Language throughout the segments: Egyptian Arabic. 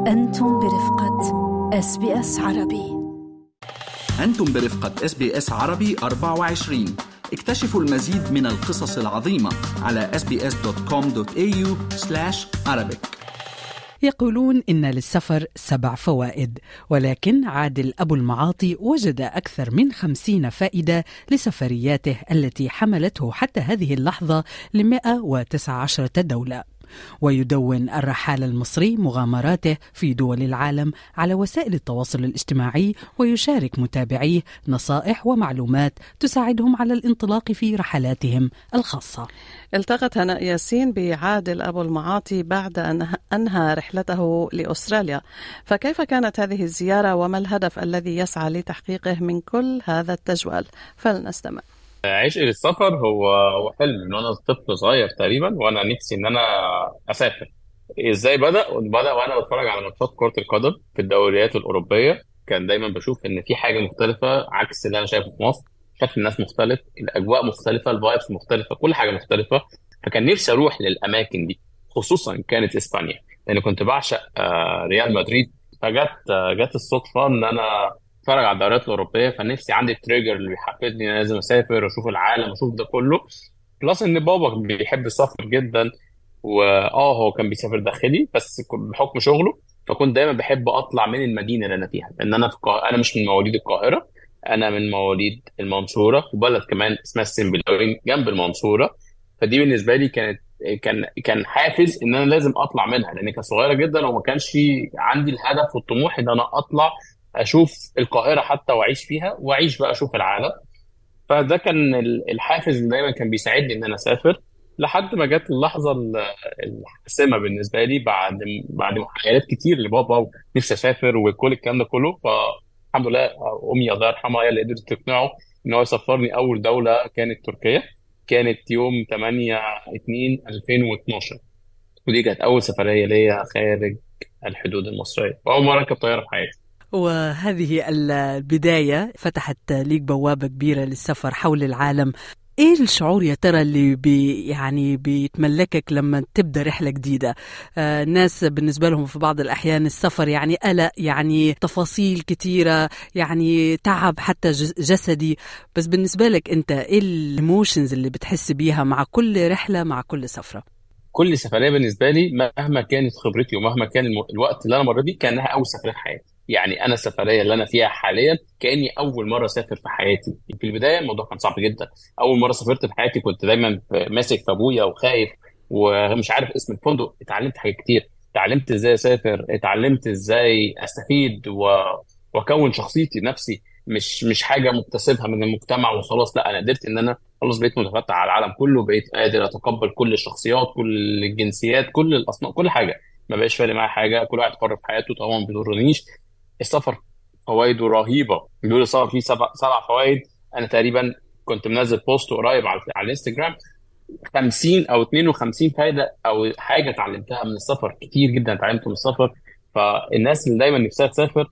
أنتم برفقة اس بي اس عربي أنتم برفقة اس بي اس عربي 24 اكتشفوا المزيد من القصص العظيمة على sbs.com.au arabic يقولون إن للسفر سبع فوائد ولكن عادل أبو المعاطي وجد أكثر من خمسين فائدة لسفرياته التي حملته حتى هذه اللحظة ل 119 دولة ويدون الرحالة المصري مغامراته في دول العالم على وسائل التواصل الاجتماعي ويشارك متابعيه نصائح ومعلومات تساعدهم على الانطلاق في رحلاتهم الخاصة التقت هناء ياسين بعادل أبو المعاطي بعد أن أنهى رحلته لأستراليا فكيف كانت هذه الزيارة وما الهدف الذي يسعى لتحقيقه من كل هذا التجوال فلنستمع عشقي للسفر هو هو حلم من وانا طفل صغير تقريبا وانا نفسي ان انا اسافر ازاي بدا بدا وانا بتفرج على ماتشات كره القدم في الدوريات الاوروبيه كان دايما بشوف ان في حاجه مختلفه عكس اللي انا شايفه في مصر شكل الناس مختلف الاجواء مختلفه الفايبس مختلفه كل حاجه مختلفه فكان نفسي اروح للاماكن دي خصوصا كانت اسبانيا لان كنت بعشق آه، ريال مدريد فجت آه، جت الصدفه ان انا اتفرج على الدوريات الاوروبيه فنفسي عندي التريجر اللي بيحفزني ان انا لازم اسافر واشوف العالم واشوف ده كله بلس ان بابا بيحب السفر جدا واه هو كان بيسافر داخلي بس كنت بحكم شغله فكنت دايما بحب اطلع من المدينه اللي انا فيها لان انا في القا... انا مش من مواليد القاهره انا من مواليد المنصوره وبلد كمان اسمها السنبلاوين جنب المنصوره فدي بالنسبه لي كانت كان كان حافز ان انا لازم اطلع منها لان كانت صغيره جدا وما كانش عندي الهدف والطموح ان انا اطلع اشوف القاهره حتى واعيش فيها واعيش بقى اشوف العالم فده كان الحافز اللي دايما كان بيساعدني ان انا اسافر لحد ما جت اللحظه الحاسمه بالنسبه لي بعد بعد محاولات كتير لبابا ونفسي اسافر وكل الكلام ده كله فالحمد لله امي الله يرحمها هي اللي قدرت تقنعه ان هو يسفرني اول دوله كانت تركيا كانت يوم 8 2 2012 ودي كانت اول سفريه ليا خارج الحدود المصريه واول مره اركب طياره في حياتي وهذه البداية فتحت ليك بوابة كبيرة للسفر حول العالم ايه الشعور يا ترى اللي بي يعني بيتملكك لما تبدا رحله جديده آه الناس بالنسبه لهم في بعض الاحيان السفر يعني قلق يعني تفاصيل كتيره يعني تعب حتى جسدي بس بالنسبه لك انت ايه الايموشنز اللي بتحس بيها مع كل رحله مع كل سفره كل سفريه بالنسبه لي مهما كانت خبرتي ومهما كان الوقت اللي انا مريت بيه كانها اول سفريه في حياتي يعني انا السفريه اللي انا فيها حاليا كاني اول مره اسافر في حياتي في البدايه الموضوع كان صعب جدا اول مره سافرت في حياتي كنت دايما ماسك في ابويا وخايف ومش عارف اسم الفندق اتعلمت حاجات كتير اتعلمت ازاي اسافر اتعلمت ازاي استفيد و... واكون شخصيتي نفسي مش مش حاجه مكتسبها من المجتمع وخلاص لا انا قدرت ان انا خلاص بقيت متفتح على العالم كله بقيت قادر اتقبل كل الشخصيات كل الجنسيات كل الاصناف كل حاجه ما بقاش فارق معايا حاجه كل واحد حر في حياته طبعا ما بيضرنيش السفر فوائده رهيبه بيقول السفر فيه سبع سبع فوائد انا تقريبا كنت منزل بوست قريب على, على الانستجرام 50 او 52 فايده او حاجه اتعلمتها من السفر كتير جدا اتعلمت من السفر فالناس اللي دايما نفسها تسافر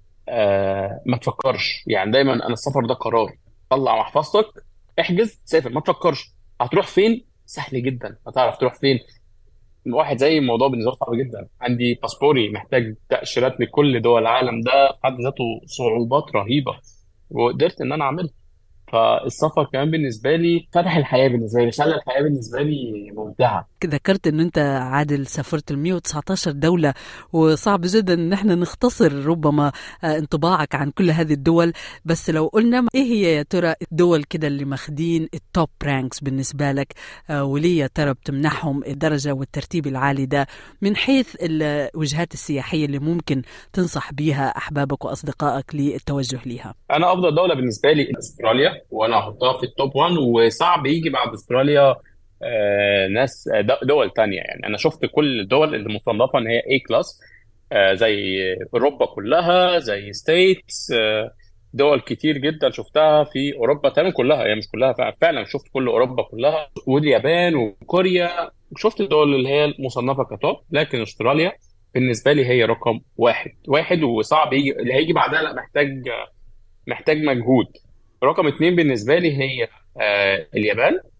آه ما تفكرش يعني دايما انا السفر ده قرار طلع محفظتك احجز سافر ما تفكرش هتروح فين سهل جدا هتعرف تروح فين واحد زي الموضوع بالنسبه لي صعب جدا عندي باسبوري محتاج تاشيرات لكل دول العالم ده في حد ذاته صعوبات رهيبه وقدرت ان انا اعملها فالسفر كمان بالنسبه لي فتح الحياه بالنسبه لي خلى الحياه بالنسبه لي ممتعه ذكرت ان انت عادل سافرت ال 119 دوله وصعب جدا ان احنا نختصر ربما انطباعك عن كل هذه الدول بس لو قلنا ايه هي يا ترى الدول كده اللي ماخدين التوب رانكس بالنسبه لك وليه يا ترى بتمنحهم الدرجه والترتيب العالي ده من حيث الوجهات السياحيه اللي ممكن تنصح بيها احبابك واصدقائك للتوجه ليها انا افضل دوله بالنسبه لي استراليا وانا هحطها في التوب 1 وصعب يجي بعد استراليا آه ناس دول تانية يعني انا شفت كل الدول اللي مصنفه ان هي اي كلاس آه زي اوروبا كلها زي ستيتس آه دول كتير جدا شفتها في اوروبا تمام كلها يعني مش كلها فعلا شفت كل اوروبا كلها واليابان وكوريا وشفت الدول اللي هي مصنفه كتوب لكن استراليا بالنسبه لي هي رقم واحد واحد وصعب يجي اللي هيجي بعدها لا محتاج محتاج مجهود رقم اثنين بالنسبه لي هي آه اليابان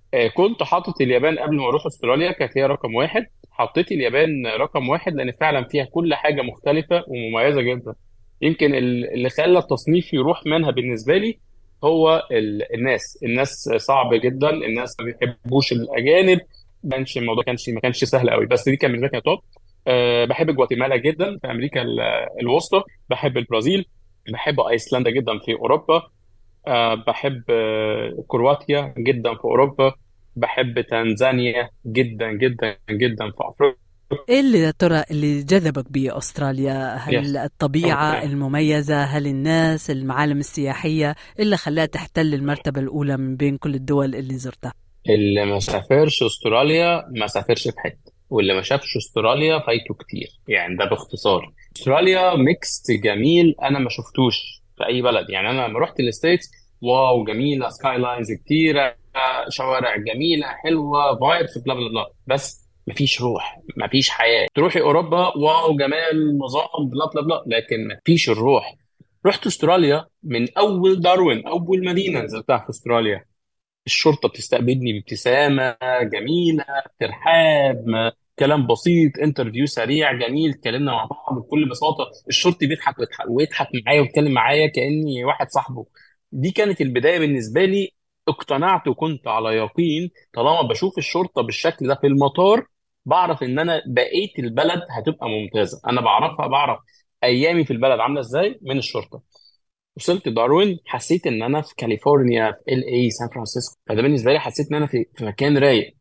آه، كنت حاطط اليابان قبل ما اروح استراليا كانت هي رقم واحد حطيت اليابان رقم واحد لان فعلا فيها كل حاجه مختلفه ومميزه جدا يمكن ال- اللي خلى التصنيف يروح منها بالنسبه لي هو ال- الناس الناس صعب جدا الناس ما بيحبوش الاجانب ما كانش الموضوع كانش ما كانش سهل قوي بس دي كان بالنسبه لي توب أه بحب جواتيمالا جدا في امريكا ال- الوسطى بحب البرازيل بحب ايسلندا جدا في اوروبا أه بحب آه، كرواتيا جدا في اوروبا بحب تنزانيا جدا جدا جدا في افريقيا ايه اللي يا ترى اللي جذبك باستراليا؟ هل يس الطبيعة اوكي المميزة؟ هل الناس؟ المعالم السياحية؟ إيه اللي خلاها تحتل المرتبة الأولى من بين كل الدول اللي زرتها؟ اللي ما سافرش استراليا ما سافرش في حته واللي ما شافش استراليا فايته كتير يعني ده باختصار استراليا ميكس جميل انا ما شفتوش في اي بلد يعني انا لما رحت الستيتس واو جميله سكاي لاينز كتيره شوارع جميله حلوه فايبس بلا بلا بلا بس مفيش روح مفيش حياه تروحي اوروبا واو جمال نظام بلا بلا بلا لكن مفيش الروح رحت استراليا من اول داروين اول مدينه نزلتها في استراليا الشرطة بتستقبلني بابتسامة جميلة ترحاب ما- كلام بسيط انترفيو سريع جميل اتكلمنا مع بعض بكل بساطة الشرطي بيضحك ويضحك ويضحك معايا ويتكلم معايا كأني واحد صاحبه دي كانت البداية بالنسبة لي اقتنعت وكنت على يقين طالما بشوف الشرطة بالشكل ده في المطار بعرف ان انا بقية البلد هتبقى ممتازة انا بعرفها بعرف ايامي في البلد عاملة ازاي من الشرطة وصلت داروين حسيت ان انا في كاليفورنيا في ال اي سان فرانسيسكو فده بالنسبه لي حسيت ان انا في في مكان رايق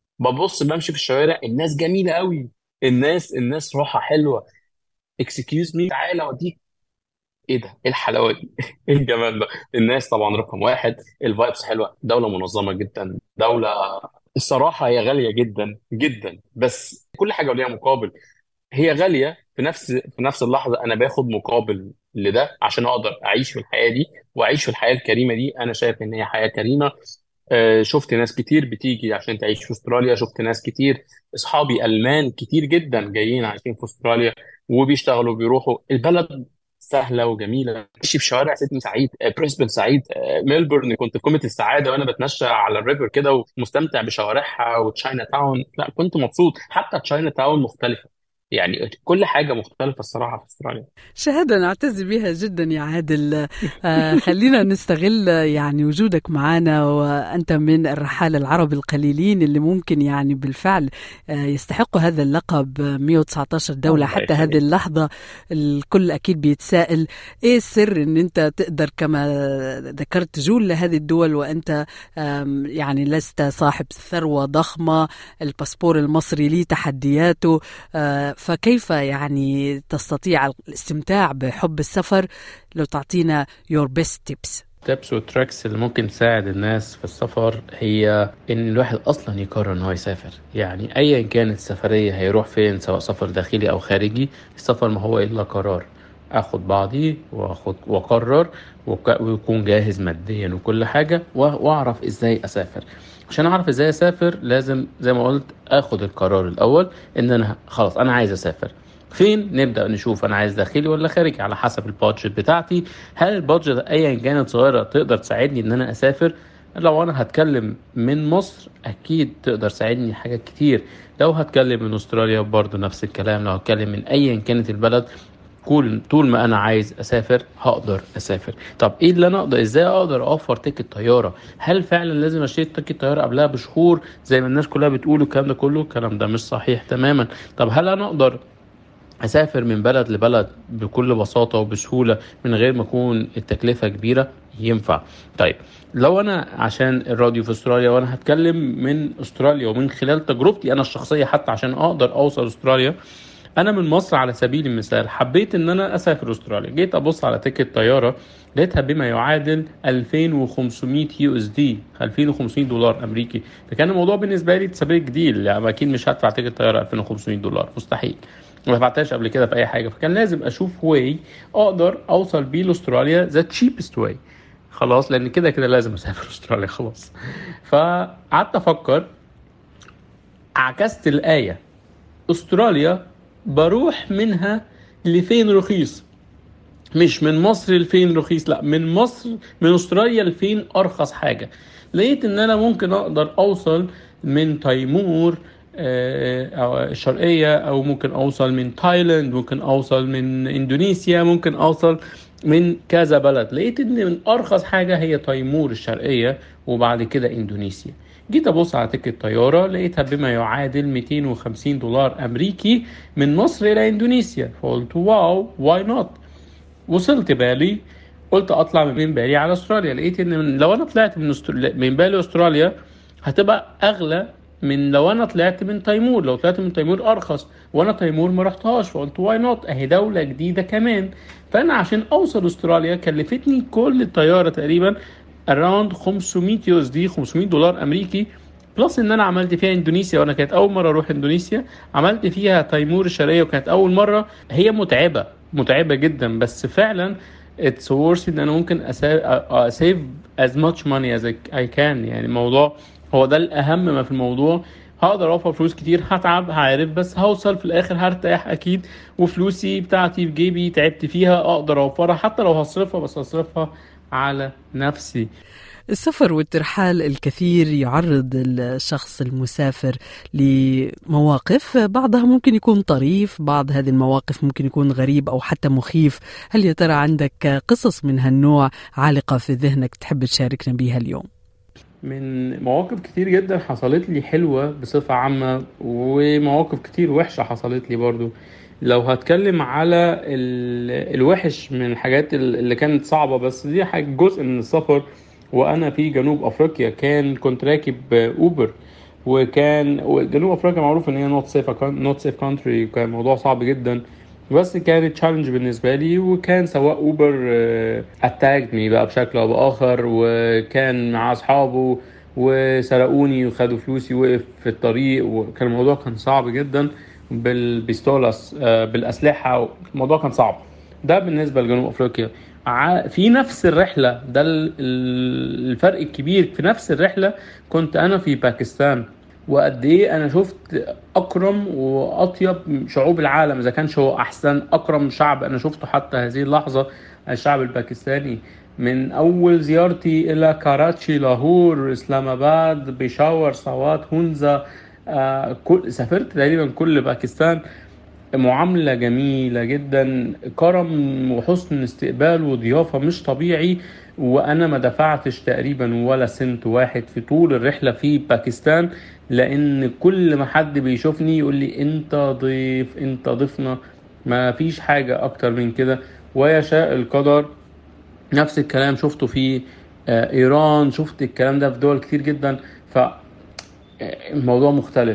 ببص بمشي في الشوارع الناس جميله قوي الناس الناس روحها حلوه اكسكيوز مي تعالى اوديك ايه ده ايه الحلاوه دي ايه الجمال ده الناس طبعا رقم واحد الفايبس حلوه دوله منظمه جدا دوله الصراحه هي غاليه جدا جدا بس كل حاجه وليها مقابل هي غالية في نفس في نفس اللحظة أنا باخد مقابل لده عشان أقدر أعيش في الحياة دي وأعيش في الحياة الكريمة دي أنا شايف إن هي حياة كريمة آه، شفت ناس كتير بتيجي عشان تعيش في استراليا شفت ناس كتير اصحابي المان كتير جدا جايين عايشين في استراليا وبيشتغلوا بيروحوا البلد سهله وجميله ماشي في شوارع سيدني سعيد آه، بريسبن سعيد آه، ميلبورن كنت في قمه السعاده وانا بتمشى على الريفر كده ومستمتع بشوارعها وتشاينا تاون لا كنت مبسوط حتى تشاينا تاون مختلفه يعني كل حاجه مختلفه الصراحه في استراليا شهادة نعتز بها جدا يا عادل آه خلينا نستغل يعني وجودك معنا وأنت من الرحالة العرب القليلين اللي ممكن يعني بالفعل آه يستحقوا هذا اللقب 119 دولة الله حتى هذه يخليك اللحظة الكل أكيد بيتساءل إيه السر أن أنت تقدر كما ذكرت تجول لهذه الدول وأنت آم، يعني لست صاحب ثروة ضخمة الباسبور المصري ليه تحدياته آه، فكيف يعني تستطيع الاستمتاع بحب السفر لو تعطينا your best tips تيبس وتراكس اللي ممكن تساعد الناس في السفر هي ان الواحد اصلا يقرر ان هو يسافر يعني ايا كانت السفرية هيروح فين سواء سفر داخلي او خارجي السفر ما هو الا قرار اخد بعضي واخد واقرر وك- ويكون جاهز ماديا وكل حاجة و- واعرف ازاي اسافر عشان اعرف ازاي اسافر لازم زي ما قلت اخد القرار الاول ان انا خلاص انا عايز اسافر فين نبدا نشوف انا عايز داخلي ولا خارجي على حسب البادجت بتاعتي هل البادجت ايا كانت صغيره تقدر تساعدني ان انا اسافر لو انا هتكلم من مصر اكيد تقدر تساعدني حاجات كتير لو هتكلم من استراليا برضو نفس الكلام لو هتكلم من ايا كانت البلد كل طول ما انا عايز اسافر هقدر اسافر طب ايه اللي انا اقدر ازاي اقدر اوفر تيكت طياره هل فعلا لازم اشتري تيكت طياره قبلها بشهور زي ما الناس كلها بتقول الكلام ده كله الكلام ده مش صحيح تماما طب هل انا اقدر اسافر من بلد لبلد بكل بساطه وبسهوله من غير ما اكون التكلفه كبيره ينفع طيب لو انا عشان الراديو في استراليا وانا هتكلم من استراليا ومن خلال تجربتي انا الشخصيه حتى عشان اقدر اوصل استراليا انا من مصر على سبيل المثال حبيت ان انا اسافر استراليا جيت ابص على تيكت طياره لقيتها بما يعادل 2500 يو اس دي 2500 دولار امريكي فكان الموضوع بالنسبه لي تسبيك ديل يعني اكيد مش هدفع تيكت طياره 2500 دولار مستحيل ما دفعتهاش قبل كده في اي حاجه فكان لازم اشوف واي اقدر اوصل بيه لاستراليا ذا تشيبست واي خلاص لان كده كده لازم اسافر استراليا خلاص فقعدت افكر عكست الايه استراليا بروح منها لفين رخيص مش من مصر لفين رخيص لا من مصر من استراليا لفين ارخص حاجه لقيت ان انا ممكن اقدر اوصل من تيمور آه، أو الشرقية أو ممكن أوصل من تايلاند ممكن أوصل من إندونيسيا ممكن أوصل من كذا بلد لقيت إن من أرخص حاجة هي تيمور الشرقية وبعد كده إندونيسيا جيت أبص على تيكت طيارة لقيتها بما يعادل 250 دولار أمريكي من مصر إلى إندونيسيا فقلت واو واي نوت وصلت بالي قلت اطلع من بالي على استراليا لقيت ان لو انا طلعت من أستر... من بالي استراليا هتبقى اغلى من لو انا طلعت من تيمور لو طلعت من تيمور ارخص وانا تيمور ما رحتهاش فقلت واي نوت اهي دوله جديده كمان فانا عشان اوصل استراليا كلفتني كل الطياره تقريبا اراوند 500 يو اس دي 500 دولار امريكي بلس ان انا عملت فيها اندونيسيا وانا كانت اول مره اروح اندونيسيا عملت فيها تيمور الشرقيه وكانت اول مره هي متعبه متعبه جدا بس فعلا اتس worth ان انا ممكن اسيف as much money as I can يعني الموضوع هو ده الاهم ما في الموضوع هقدر اوفر فلوس كتير هتعب هعرف بس هوصل في الاخر هرتاح اكيد وفلوسي بتاعتي في جيبي تعبت فيها اقدر اوفرها حتى لو هصرفها بس هصرفها على نفسي السفر والترحال الكثير يعرض الشخص المسافر لمواقف بعضها ممكن يكون طريف بعض هذه المواقف ممكن يكون غريب أو حتى مخيف هل يا ترى عندك قصص من هالنوع عالقة في ذهنك تحب تشاركنا بها اليوم من مواقف كتير جدا حصلت لي حلوة بصفة عامة ومواقف كتير وحشة حصلت لي برضو لو هتكلم على الوحش من الحاجات اللي كانت صعبة بس دي حاجة جزء من السفر وانا في جنوب افريقيا كان كنت راكب اوبر وكان جنوب افريقيا معروف ان هي نوت سيف نوت سيف كونتري كان الموضوع صعب جدا بس كانت تشالنج بالنسبه لي وكان سواق اوبر اتاك مي بقى بشكل او باخر وكان مع اصحابه وسرقوني وخدوا فلوسي وقف في الطريق وكان الموضوع كان صعب جدا بالبيستولاس بالاسلحه الموضوع كان صعب ده بالنسبه لجنوب افريقيا في نفس الرحله ده الفرق الكبير في نفس الرحله كنت انا في باكستان وقد ايه انا شفت اكرم واطيب شعوب العالم اذا كانش هو احسن اكرم شعب انا شفته حتى هذه اللحظه الشعب الباكستاني من اول زيارتي الى كاراتشي لاهور اسلام اباد بيشاور سوات هونزا آه كل سافرت تقريبا كل باكستان معاملة جميلة جدا كرم وحسن استقبال وضيافة مش طبيعي وأنا ما دفعتش تقريبا ولا سنت واحد في طول الرحلة في باكستان لأن كل ما حد بيشوفني يقول لي أنت ضيف أنت ضيفنا ما فيش حاجة أكتر من كده ويشاء القدر نفس الكلام شفته في إيران شفت الكلام ده في دول كتير جدا فالموضوع مختلف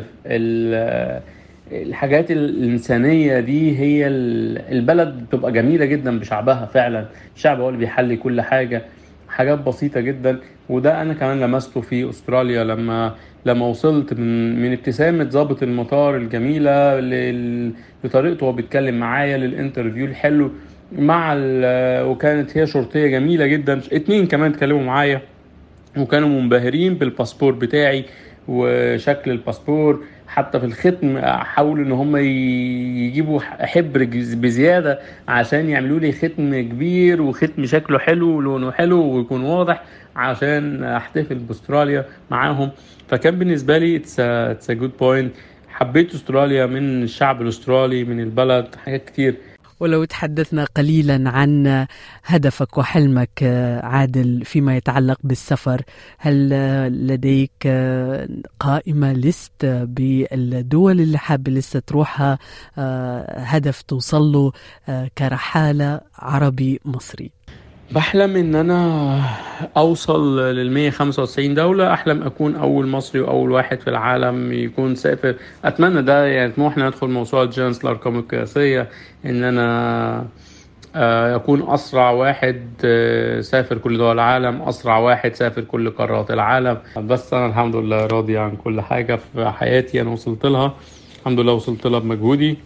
الحاجات الإنسانية دي هي البلد بتبقى جميلة جدا بشعبها فعلا الشعب هو اللي بيحلي كل حاجة حاجات بسيطة جدا وده أنا كمان لمسته في أستراليا لما لما وصلت من من ابتسامة ضابط المطار الجميلة لطريقته وهو بيتكلم معايا للانترفيو الحلو مع وكانت هي شرطية جميلة جدا اتنين كمان اتكلموا معايا وكانوا منبهرين بالباسبور بتاعي وشكل الباسبور حتى في الختم حاولوا ان هم يجيبوا حبر بزياده عشان يعملوا لي ختم كبير وختم شكله حلو ولونه حلو ويكون واضح عشان احتفل باستراليا معاهم فكان بالنسبه لي اتس جود بوينت حبيت استراليا من الشعب الاسترالي من البلد حاجات كتير ولو تحدثنا قليلا عن هدفك وحلمك عادل فيما يتعلق بالسفر هل لديك قائمة لست بالدول اللي حاب لسه تروحها هدف توصل له كرحالة عربي مصري بحلم ان انا اوصل لل 195 دولة احلم اكون اول مصري واول واحد في العالم يكون سافر اتمنى ده يعني طموحنا ندخل موسوعة جينيس الارقام القياسية ان انا اكون اسرع واحد سافر كل دول العالم اسرع واحد سافر كل قارات العالم بس انا الحمد لله راضي عن كل حاجة في حياتي انا وصلت لها الحمد لله وصلت لها بمجهودي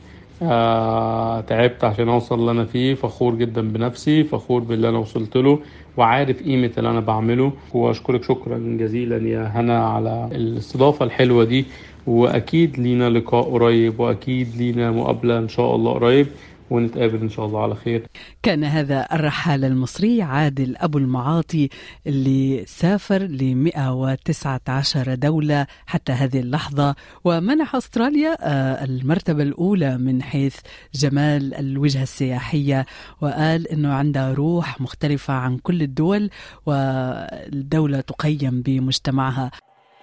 آه تعبت عشان اوصل اللي انا فيه فخور جدا بنفسي فخور باللي انا وصلت له وعارف قيمة اللي انا بعمله واشكرك شكرا جزيلا يا هنا على الاستضافة الحلوة دي واكيد لينا لقاء قريب واكيد لينا مقابلة ان شاء الله قريب ونتقابل إن شاء الله على خير كان هذا الرحال المصري عادل أبو المعاطي اللي سافر ل 119 دولة حتى هذه اللحظة ومنح أستراليا آه، المرتبة الأولى من حيث جمال الوجهة السياحية وقال أنه عندها روح مختلفة عن كل الدول والدولة تقيم بمجتمعها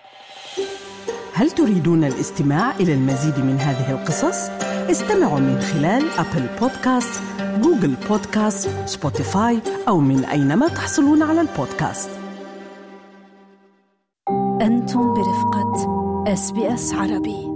هل تريدون الاستماع إلى المزيد من هذه القصص؟ استمعوا من خلال أبل بودكاست، جوجل بودكاست، سبوتيفاي أو من أينما تحصلون على البودكاست أنتم برفقة اس بي اس عربي